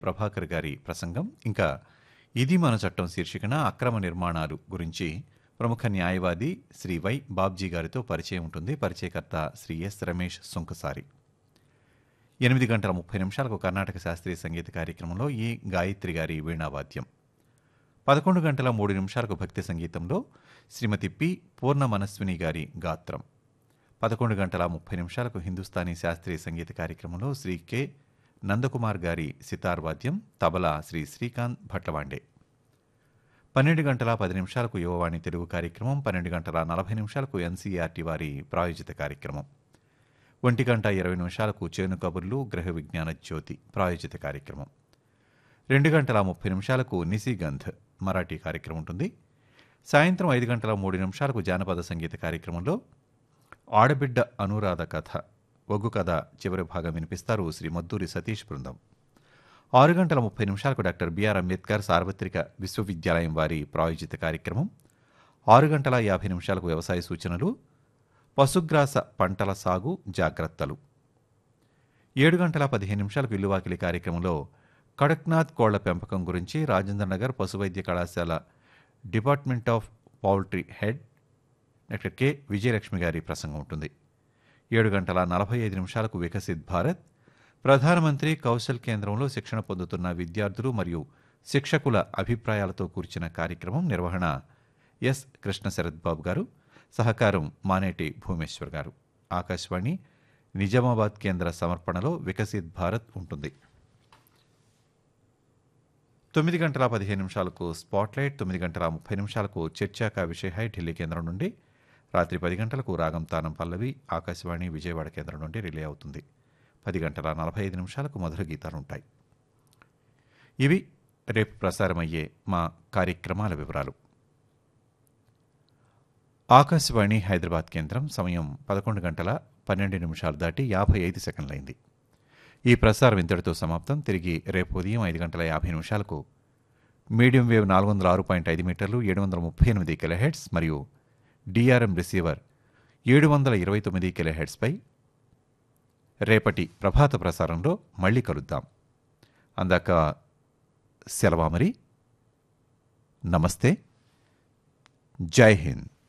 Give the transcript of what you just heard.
ప్రభాకర్ గారి ప్రసంగం ఇంకా ఇది మన చట్టం శీర్షికన అక్రమ నిర్మాణాలు గురించి ప్రముఖ న్యాయవాది శ్రీ వై బాబ్జీ గారితో పరిచయం ఉంటుంది పరిచయకర్త శ్రీ ఎస్ రమేష్ సుంకసారి ఎనిమిది గంటల ముప్పై నిమిషాలకు కర్ణాటక శాస్త్రీయ సంగీత కార్యక్రమంలో ఈ గాయత్రి గారి వీణావాద్యం పదకొండు గంటల మూడు నిమిషాలకు భక్తి సంగీతంలో శ్రీమతి పి పూర్ణ మనస్విని గారి గాత్రం పదకొండు గంటల ముప్పై నిమిషాలకు హిందుస్థానీ శాస్త్రీయ సంగీత కార్యక్రమంలో శ్రీ కె నందకుమార్ గారి సితార్ వాద్యం తబలా శ్రీ శ్రీకాంత్ భట్లవాండే పన్నెండు గంటల పది నిమిషాలకు యువవాణి తెలుగు కార్యక్రమం పన్నెండు గంటల నలభై నిమిషాలకు ఎన్సీఆర్టీ వారి ప్రాయోజిత కార్యక్రమం ఒంటి గంట ఇరవై నిమిషాలకు చేను కబుర్లు గ్రహ విజ్ఞాన జ్యోతి ప్రాయోజిత కార్యక్రమం రెండు గంటల ముప్పై నిమిషాలకు నిసిగంధ్ మరాఠీ కార్యక్రమం ఉంటుంది సాయంత్రం ఐదు గంటల మూడు నిమిషాలకు జానపద సంగీత కార్యక్రమంలో ఆడబిడ్డ అనురాధ కథ ఒగ్గు కథ చివరి భాగం వినిపిస్తారు శ్రీ మద్దూరి సతీష్ బృందం ఆరు గంటల ముప్పై నిమిషాలకు డాక్టర్ బిఆర్ అంబేద్కర్ సార్వత్రిక విశ్వవిద్యాలయం వారి ప్రాయోజిత కార్యక్రమం ఆరు గంటల యాభై నిమిషాలకు వ్యవసాయ సూచనలు పశుగ్రాస పంటల సాగు జాగ్రత్తలు ఏడు గంటల పదిహేను నిమిషాలకు ఇల్లువాకిలి కార్యక్రమంలో కడక్నాథ్ కోళ్ల పెంపకం గురించి రాజేంద్ర నగర్ పశువైద్య కళాశాల department of poultry head doctor K Vijayalakshmi గారి ప్రసంగం ఉంటుంది ఏడు గంటల నలభై ఐదు నిమిషాలకు వికసిత్ భారత్ ప్రధానమంత్రి కౌశల్ కేంద్రంలో శిక్షణ పొందుతున్న విద్యార్థులు మరియు శిక్షకుల అభిప్రాయాలతో కూర్చిన కార్యక్రమం నిర్వహణ ఎస్ కృష్ణ శరత్ బాబు గారు సహకారం మానేటి భూమేశ్వర్ గారు ఆకాశవాణి నిజామాబాద్ కేంద్ర సమర్పణలో వికసిత్ భారత్ ఉంటుంది తొమ్మిది గంటల పదిహేను నిమిషాలకు స్పాట్లైట్ తొమ్మిది గంటల ముప్పై నిమిషాలకు చర్చాకా విషయ ఢిల్లీ కేంద్రం నుండి రాత్రి పది గంటలకు రాగం తానం పల్లవి ఆకాశవాణి విజయవాడ కేంద్రం నుండి రిలే అవుతుంది పది గంటల నలభై ఐదు నిమిషాలకు మధుర గీతాలుంటాయి ఇవి రేపు ప్రసారమయ్యే మా కార్యక్రమాల వివరాలు ఆకాశవాణి హైదరాబాద్ కేంద్రం సమయం పదకొండు గంటల పన్నెండు నిమిషాలు దాటి యాభై ఐదు సెకండ్లైంది ఈ ప్రసారం ఇంతటితో సమాప్తం తిరిగి రేపు ఉదయం ఐదు గంటల యాభై నిమిషాలకు మీడియం వేవ్ నాలుగు వందల ఆరు పాయింట్ ఐదు మీటర్లు ఏడు వందల ముప్పై ఎనిమిది కిలోహెడ్స్ మరియు డిఆర్ఎం రిసీవర్ ఏడు వందల ఇరవై తొమ్మిది కిలోహెడ్స్పై రేపటి ప్రభాత ప్రసారంలో మళ్ళీ కలుద్దాం అందాక సెలవా మరి నమస్తే జై హింద్